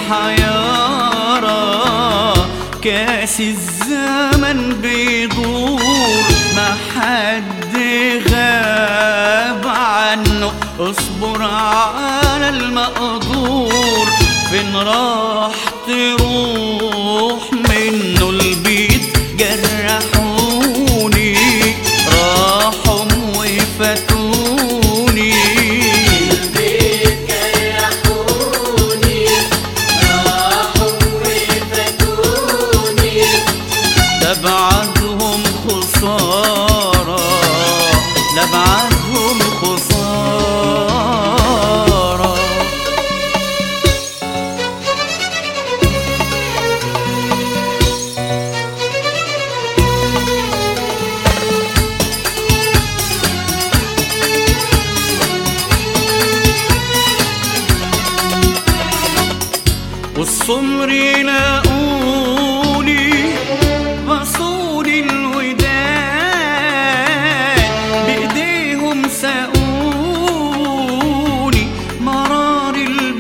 حيارى كاس الزمن بيدور ما حد غاب عنه اصبر على المقدور فين راح تروح منه البيت جرحوني راحوا وفاتوني البيت جرحوني راحوا وفاتوني ده بعدهم خسارة ده بعدهم خسارة والسمر يلاقوني رسول الوداد بإيديهم ساقوني مرار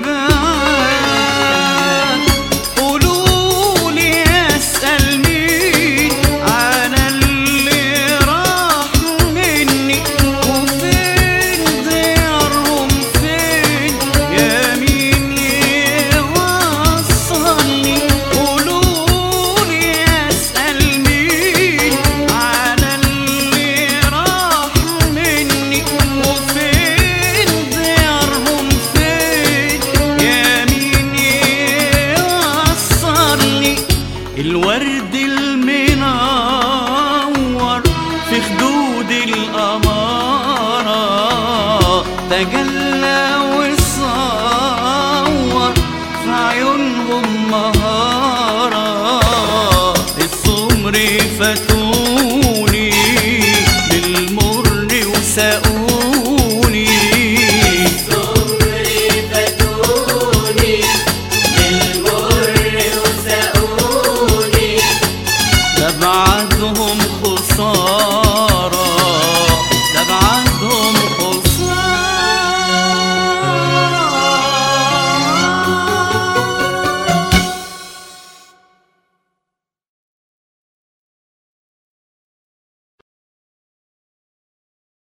البعاد قولولي أسأل مين على اللي راح مني وفين ديارهم فين يا مين يوصلني قولولي أسأل مين على اللي راح مني وفين ديارهم فين يا مين يوصلني الورد المنور في خدود القمارة تجلى وصور في عيونهم مهارة السمر فات